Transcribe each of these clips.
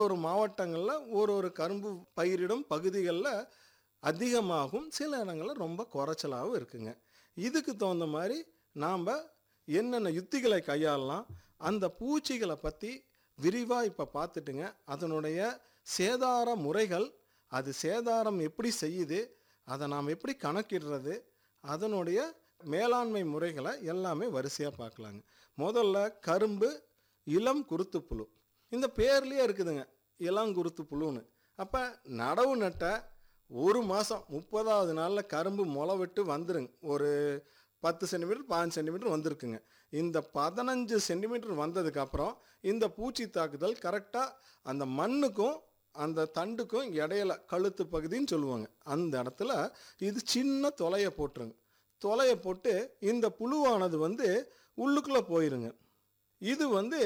ஒரு மாவட்டங்களில் ஒரு ஒரு கரும்பு பயிரிடும் பகுதிகளில் அதிகமாகும் சில இடங்களில் ரொம்ப குறைச்சலாகவும் இருக்குங்க இதுக்கு தகுந்த மாதிரி நாம் என்னென்ன யுத்திகளை கையாளலாம் அந்த பூச்சிகளை பற்றி விரிவாக இப்போ பார்த்துட்டுங்க அதனுடைய சேதார முறைகள் அது சேதாரம் எப்படி செய்யுது அதை நாம் எப்படி கணக்கிடுறது அதனுடைய மேலாண்மை முறைகளை எல்லாமே வரிசையாக பார்க்கலாங்க முதல்ல கரும்பு இளம் குருத்து புழு இந்த பேர்லேயே இருக்குதுங்க இளங்குருத்து புழுன்னு அப்போ நடவு நட்ட ஒரு மாதம் முப்பதாவது நாளில் கரும்பு முளை விட்டு வந்துருங்க ஒரு பத்து சென்டிமீட்டர் பாஞ்சு சென்டிமீட்டர் வந்திருக்குங்க இந்த பதினஞ்சு சென்டிமீட்டர் வந்ததுக்கப்புறம் இந்த பூச்சி தாக்குதல் கரெக்டாக அந்த மண்ணுக்கும் அந்த தண்டுக்கும் இடையில கழுத்து பகுதின்னு சொல்லுவாங்க அந்த இடத்துல இது சின்ன தொலையை போட்டுருங்க தொலையை போட்டு இந்த புழுவானது வந்து உள்ளுக்குள்ளே போயிருங்க இது வந்து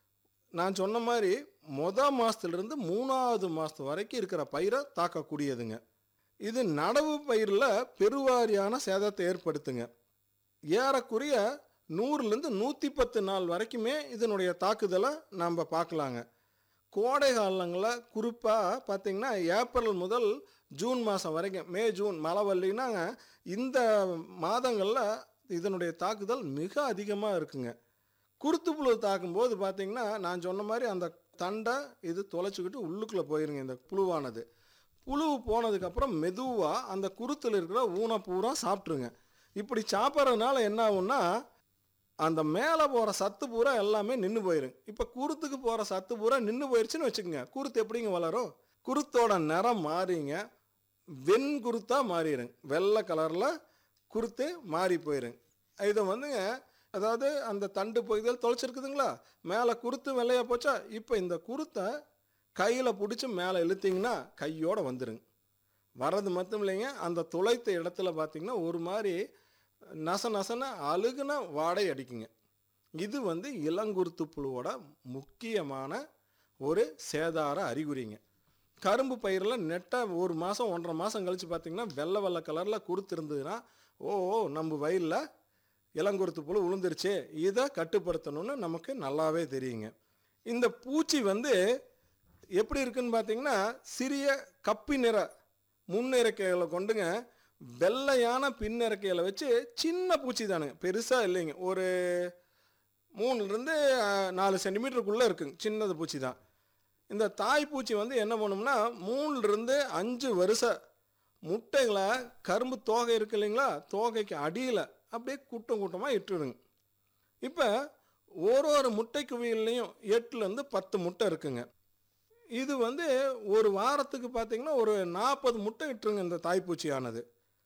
நான் சொன்ன மாதிரி மொத மாதத்துலேருந்து மூணாவது மாதத்து வரைக்கும் இருக்கிற பயிரை தாக்கக்கூடியதுங்க இது நடவு பயிரில் பெருவாரியான சேதத்தை ஏற்படுத்துங்க ஏறக்குறைய நூறுலேருந்து நூற்றி பத்து நாள் வரைக்குமே இதனுடைய தாக்குதலை நம்ம பார்க்கலாங்க கோடை காலங்களில் குறிப்பாக பார்த்தீங்கன்னா ஏப்ரல் முதல் ஜூன் மாதம் வரைக்கும் மே ஜூன் மழை வரலைன்னாங்க இந்த மாதங்களில் இதனுடைய தாக்குதல் மிக அதிகமாக இருக்குங்க குருத்து புழு தாக்கும்போது பார்த்தீங்கன்னா நான் சொன்ன மாதிரி அந்த தண்டை இது தொலைச்சிக்கிட்டு உள்ளுக்குள்ளே போயிருங்க இந்த புழுவானது புழு போனதுக்கப்புறம் மெதுவாக அந்த குருத்தில் இருக்கிற ஊனை பூரா சாப்பிட்ருங்க இப்படி சாப்பிட்றதுனால என்ன ஆகும்னா அந்த மேலே போகிற சத்து பூரா எல்லாமே நின்று போயிருங்க இப்போ குருத்துக்கு போகிற சத்து பூரா நின்று போயிருச்சுன்னு வச்சுக்கோங்க குருத்து எப்படிங்க வளரும் குருத்தோட நிறம் மாறிங்க வெண்குருத்தாக மாறிடுங்க வெள்ளை கலரில் குருத்து மாறி போயிருங்க இதை வந்துங்க அதாவது அந்த தண்டு பகுதியில் தொலைச்சிருக்குதுங்களா மேலே குருத்து வெள்ளையா போச்சா இப்போ இந்த குருத்தை கையில் பிடிச்சி மேலே இழுத்தீங்கன்னா கையோடு வந்துருங்க வர்றது மட்டும் இல்லைங்க அந்த துளைத்த இடத்துல பார்த்தீங்கன்னா ஒரு மாதிரி நச நசன அழுகுன வாடை அடிக்குங்க இது வந்து இளங்குருத்து புழுவோட முக்கியமான ஒரு சேதார அறிகுறிங்க கரும்பு பயிரில் நெட்டாக ஒரு மாதம் ஒன்றரை மாதம் கழித்து பார்த்தீங்கன்னா வெள்ளை வெள்ளை கலரில் குருத்து இருந்ததுன்னா ஓ ஓ, நம்ம வயலில் இளங்குருத்து புழு விழுந்துருச்சு இதை கட்டுப்படுத்தணும்னு நமக்கு நல்லாவே தெரியுங்க இந்த பூச்சி வந்து எப்படி இருக்குன்னு பார்த்தீங்கன்னா சிறிய கப்பி நிற முன்னிறக்கைகளை கொண்டுங்க வெள்ளையான பின்னிறக்கைகளை வச்சு சின்ன பூச்சி தானுங்க பெருசாக இல்லைங்க ஒரு மூணுலேருந்து நாலு சென்டிமீட்டருக்குள்ளே இருக்குங்க சின்னது பூச்சி தான் இந்த தாய் பூச்சி வந்து என்ன பண்ணும்னா மூணுலேருந்து அஞ்சு வருஷ முட்டைகளை கரும்பு தோகை இருக்கு இல்லைங்களா தோகைக்கு அடியில் அப்படியே கூட்டம் கூட்டமாக இட்டுடுங்க இப்போ ஒரு ஒரு முட்டை குவியல்லையும் எட்டுலேருந்து பத்து முட்டை இருக்குங்க இது வந்து ஒரு வாரத்துக்கு பார்த்தீங்கன்னா ஒரு நாற்பது முட்டை இட்டுருங்க இந்த தாய்ப்பூச்சியானது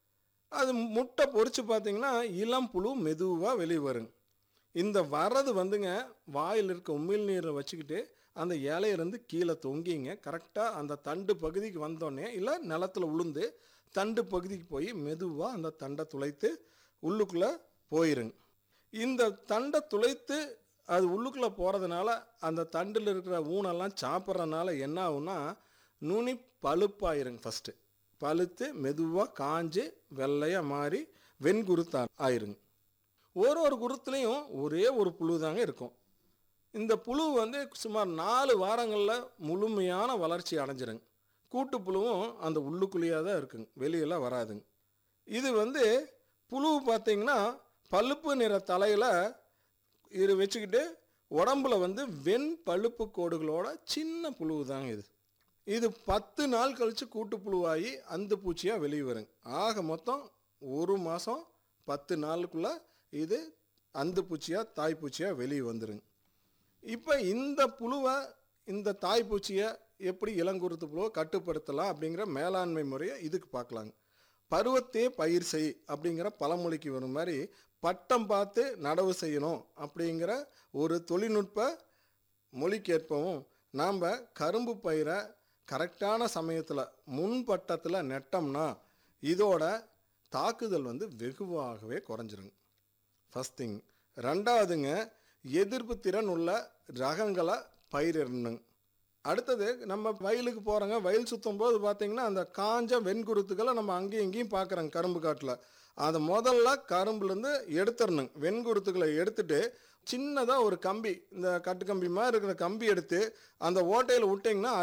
அது முட்டை பொரிச்சு பார்த்தீங்கன்னா இளம் புழு மெதுவாக வெளியே வருங்க இந்த வர்றது வந்துங்க வாயில் இருக்க உமிழ் நீரை வச்சுக்கிட்டு அந்த இலையிலேருந்து கீழே தொங்கிங்க கரெக்டாக அந்த தண்டு பகுதிக்கு வந்தோடனே இல்லை நிலத்துல உளுந்து தண்டு பகுதிக்கு போய் மெதுவாக அந்த தண்டை துளைத்து உள்ளுக்குள்ளே போயிருங்க இந்த தண்டை துளைத்து அது உள்ளுக்குள்ளே போகிறதுனால அந்த தண்டில் இருக்கிற ஊனெல்லாம் சாப்பிட்றதுனால என்ன ஆகும்னா நுனி பழுப்பாயிருங்க ஃபஸ்ட்டு பழுத்து மெதுவாக காஞ்சு வெள்ளையாக மாறி வெண்குருத்தா ஆயிருங்க ஒரு ஒரு குருத்துலேயும் ஒரே ஒரு புழு தாங்க இருக்கும் இந்த புழு வந்து சுமார் நாலு வாரங்களில் முழுமையான வளர்ச்சி அடைஞ்சிருங்க கூட்டு புழுவும் அந்த உள்ளுக்குள்ளேயே தான் இருக்குங்க வெளியெல்லாம் வராதுங்க இது வந்து புழு பார்த்தீங்கன்னா பழுப்பு நிற தலையில் இது வச்சுக்கிட்டு உடம்புல வந்து வெண் பழுப்பு கோடுகளோட சின்ன புழு தாங்க இது இது பத்து நாள் கழித்து கூட்டு புழுவாகி அந்த பூச்சியாக வெளியே வருங்க ஆக மொத்தம் ஒரு மாதம் பத்து நாளுக்குள்ளே இது அந்த பூச்சியாக தாய் பூச்சியாக வெளியே வந்துருங்க இப்போ இந்த புழுவை இந்த தாய் பூச்சியை எப்படி இளங்குருத்து புழுவை கட்டுப்படுத்தலாம் அப்படிங்கிற மேலாண்மை முறையை இதுக்கு பார்க்கலாங்க பருவத்தே பயிர் செய் அப்படிங்கிற பழமொழிக்கு வரும் மாதிரி பட்டம் பார்த்து நடவு செய்யணும் அப்படிங்கிற ஒரு தொழில்நுட்ப மொழிக்கேற்பவும் நாம் கரும்பு பயிரை கரெக்டான சமயத்தில் முன் பட்டத்தில் நெட்டோம்னா இதோட தாக்குதல் வந்து வெகுவாகவே குறைஞ்சிருங்க ஃபஸ்ட் திங் ரெண்டாவதுங்க எதிர்ப்பு திறன் உள்ள ரகங்களை பயிரிடணுங்க அடுத்தது நம்ம வயலுக்கு போகிறோங்க வயல் சுற்றும் போது பார்த்தீங்கன்னா அந்த காஞ்ச வெண்குருத்துக்களை நம்ம அங்கேயும் இங்கேயும் பார்க்குறோங்க கரும்பு காட்டில் அதை முதல்ல கரும்புலேருந்து எடுத்துடணுங்க வெண்குருத்துக்களை எடுத்துட்டு சின்னதாக ஒரு கம்பி இந்த கட்டு கம்பி மாதிரி இருக்கிற கம்பி எடுத்து அந்த ஓட்டையில் விட்டிங்கன்னா